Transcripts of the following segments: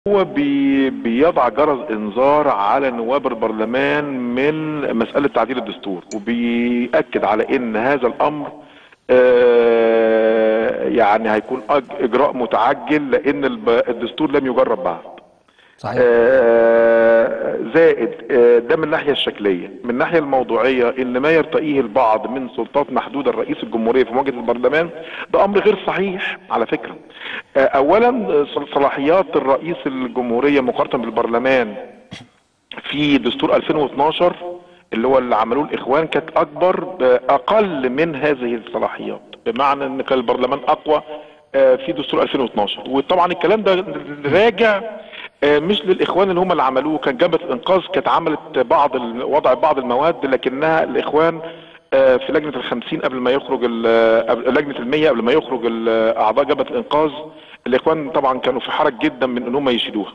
هو بي بيضع جرس انذار على نواب البرلمان من مسألة تعديل الدستور وبيأكد على ان هذا الامر آه، يعني هيكون أج- اجراء متعجل لان الب- الدستور لم يجرب بعد صحيح آه، زائد آه، ده من الناحيه الشكليه من الناحيه الموضوعيه ان ما يرتقيه البعض من سلطات محدوده الرئيس الجمهوريه في مواجهه البرلمان ده امر غير صحيح على فكره آه، اولا آه، صلاحيات الرئيس الجمهوريه مقارنه بالبرلمان في دستور 2012 اللي هو اللي عملوه الاخوان كانت اكبر اقل من هذه الصلاحيات بمعنى ان كان البرلمان اقوى آه، في دستور 2012 وطبعا الكلام ده راجع آه، مش للاخوان اللي هم اللي عملوه كان جبهه الانقاذ كانت عملت بعض ال- وضع بعض المواد لكنها الاخوان آه، في لجنه الخمسين قبل ما يخرج ال- قبل- لجنه المية قبل ما يخرج ال- اعضاء جبهه الانقاذ الاخوان طبعا كانوا في حرج جدا من ان هم يشيلوها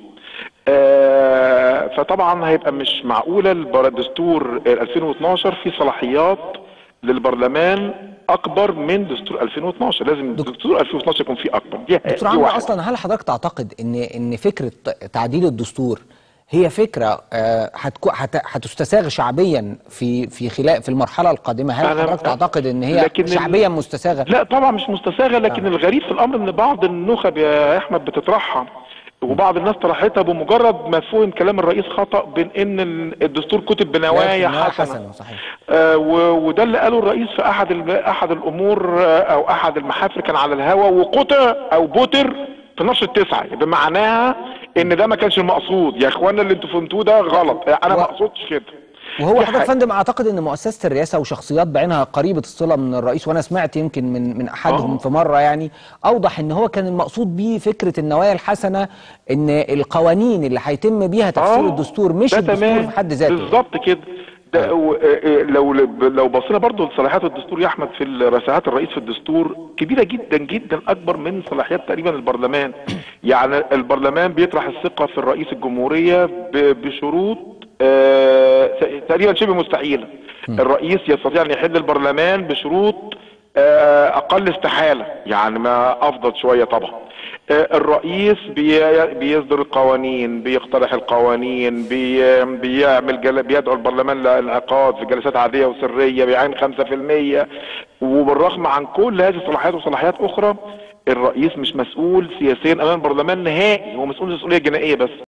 آه، فطبعا هيبقى مش معقوله البر- دستور 2012 في صلاحيات للبرلمان اكبر من دستور 2012 لازم دك- دستور 2012 يكون فيه اكبر دي, دكتور دي عمرو واحدة. اصلا هل حضرتك تعتقد ان ان فكره تعديل الدستور هي فكره آه، هتكو- هت- هتستساغ شعبيا في في خلال في المرحله القادمه هل أنا- حضرتك تعتقد ان هي لكن ال- شعبيا مستساغه لا طبعا مش مستساغه لكن الغريب في الامر ان بعض النخب يا احمد بتطرحها وبعض الناس طرحتها بمجرد ما فهم كلام الرئيس خطا بين ان ال- الدستور كتب بنوايا نوايا حسنه حسنة، صحيح. آه و- وده اللي قاله الرئيس في احد ال- احد الامور آه، او احد المحافل كان على الهوا وقطع او بوتر في نشر التسعه يبقى معناها ان ده ما كانش المقصود يا اخوانا اللي انتوا فهمتوه ده غلط انا و- ما اقصدش كده وهو دي حضرتك يا حاجة. فندم اعتقد ان مؤسسه الرئاسه وشخصيات بعينها قريبه الصله من الرئيس وانا سمعت يمكن من من احدهم آه. في مره يعني اوضح ان هو كان المقصود بيه فكره النوايا الحسنه ان القوانين اللي هيتم بيها تفسير آه، الدستور مش ده الدستور تمام. في حد ذاته بالظبط كده ده و- آه، آه، لو لو بصينا برضو لصلاحيات الدستور يا احمد في رسالات الرئيس في الدستور كبيره جدا جدا اكبر من صلاحيات تقريبا البرلمان يعني البرلمان بيطرح الثقه في الرئيس الجمهوريه ب- بشروط آه، تقريبا شبه مستحيله الرئيس يستطيع ان يحل البرلمان بشروط آه، اقل استحاله يعني ما افضل شويه طبعا آه، الرئيس بي- بيصدر القوانين بيقترح القوانين بي بيعمل جل... بيدعو البرلمان للانعقاد في جلسات عاديه وسريه بيعين 5% وبالرغم عن كل هذه الصلاحيات وصلاحيات اخرى الرئيس مش مسؤول سياسيا امام البرلمان نهائي هو مسؤول مسؤوليه جنائيه بس